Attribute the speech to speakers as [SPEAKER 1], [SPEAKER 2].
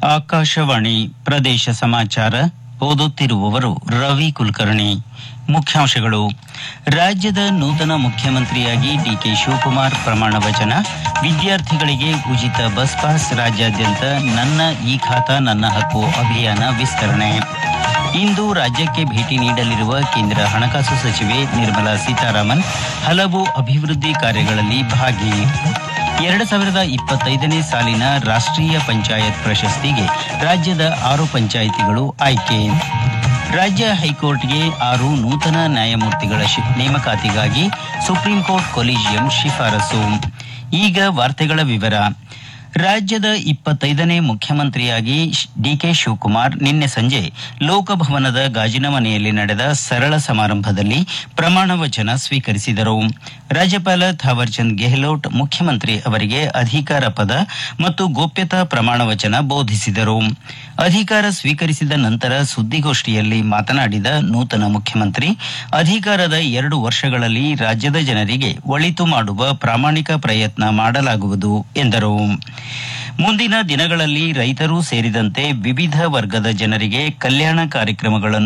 [SPEAKER 1] ಆಕಾಶವಾಣಿ ಪ್ರದೇಶ ಸಮಾಚಾರ ಓದುತ್ತಿರುವವರು ರವಿ ಕುಲಕರ್ಣಿ ಮುಖ್ಯಾಂಶಗಳು ರಾಜ್ಯದ ನೂತನ ಮುಖ್ಯಮಂತ್ರಿಯಾಗಿ ಡಿಕೆ ಶಿವಕುಮಾರ್ ಪ್ರಮಾಣ ವಚನ ವಿದ್ಯಾರ್ಥಿಗಳಿಗೆ ಉಚಿತ ಬಸ್ ಪಾಸ್ ರಾಜ್ಯಾದ್ಯಂತ ನನ್ನ ಈ ಖಾತಾ ನನ್ನ ಹಕ್ಕು ಅಭಿಯಾನ ವಿಸ್ತರಣೆ ಇಂದು ರಾಜ್ಯಕ್ಕೆ ಭೇಟಿ ನೀಡಲಿರುವ ಕೇಂದ್ರ ಹಣಕಾಸು ಸಚಿವೆ ನಿರ್ಮಲಾ ಸೀತಾರಾಮನ್ ಹಲವು ಅಭಿವೃದ್ಧಿ ಕಾರ್ಯಗಳಲ್ಲಿ ಭಾಗಿ ಎರಡು ಸಾವಿರದ ಇಪ್ಪತ್ತೈದನೇ ಸಾಲಿನ ರಾಷ್ಟ್ರೀಯ ಪಂಚಾಯತ್ ಪ್ರಶಸ್ತಿಗೆ ರಾಜ್ಯದ ಆರು ಪಂಚಾಯಿತಿಗಳು ಆಯ್ಕೆ ರಾಜ್ಯ ಹೈಕೋರ್ಟ್ಗೆ ಆರು ನೂತನ ನ್ಯಾಯಮೂರ್ತಿಗಳ ಶಿ- ನೇಮಕಾತಿಗಾಗಿ ಸುಪ್ರೀಂ ಕೋರ್ಟ್ ಕೊಲಿಜಿಯಂ ಶಿಫಾರಸು ಈಗ ವಾರ್ತೆಗಳ ವಿವರ ರಾಜ್ಯದ ಇಪ್ಪತ್ತೈದನೇ ಮುಖ್ಯಮಂತ್ರಿಯಾಗಿ ಶ್- ಡಿಕೆ ಶಿವಕುಮಾರ್ ನಿನ್ನೆ ಸಂಜೆ ಲೋಕಭವನದ ಗಾಜಿನ ಮನೆಯಲ್ಲಿ ನಡೆದ ಸರಳ ಸಮಾರಂಭದಲ್ಲಿ ಪ್ರಮಾಣ ವಚನ ಸ್ವೀಕರಿಸಿದರು ರಾಜ್ಯಪಾಲ ಥಾವರ್ಚಂದ್ ಗೆಹ್ಲೋಟ್ ಮುಖ್ಯಮಂತ್ರಿ ಅವರಿಗೆ ಅಧಿಕಾರ ಪದ ಮತ್ತು ಗೋಪ್ಯತಾ ಪ್ರಮಾಣ ವಚನ ಬೋಧಿಸಿದರು ಅಧಿಕಾರ ಸ್ವೀಕರಿಸಿದ ನಂತರ ಸುದ್ದಿಗೋಷ್ಠಿಯಲ್ಲಿ ಮಾತನಾಡಿದ ನೂತನ ಮುಖ್ಯಮಂತ್ರಿ ಅಧಿಕಾರದ ಎರಡು ವರ್ಷಗಳಲ್ಲಿ ರಾಜ್ಯದ ಜನರಿಗೆ ಒಳಿತು ಮಾಡುವ ಪ್ರಾಮಾಣಿಕ ಪ್ರಯತ್ನ ಮಾಡಲಾಗುವುದು ಎಂದರು ಮುಂದಿನ ದಿನಗಳಲ್ಲಿ ರೈತರೂ ಸೇರಿದಂತೆ ವಿವಿಧ ವರ್ಗದ ಜನರಿಗೆ ಕಲ್ಯಾಣ ಕಾರ್ಯಕ್ರಮಗಳನ್ನು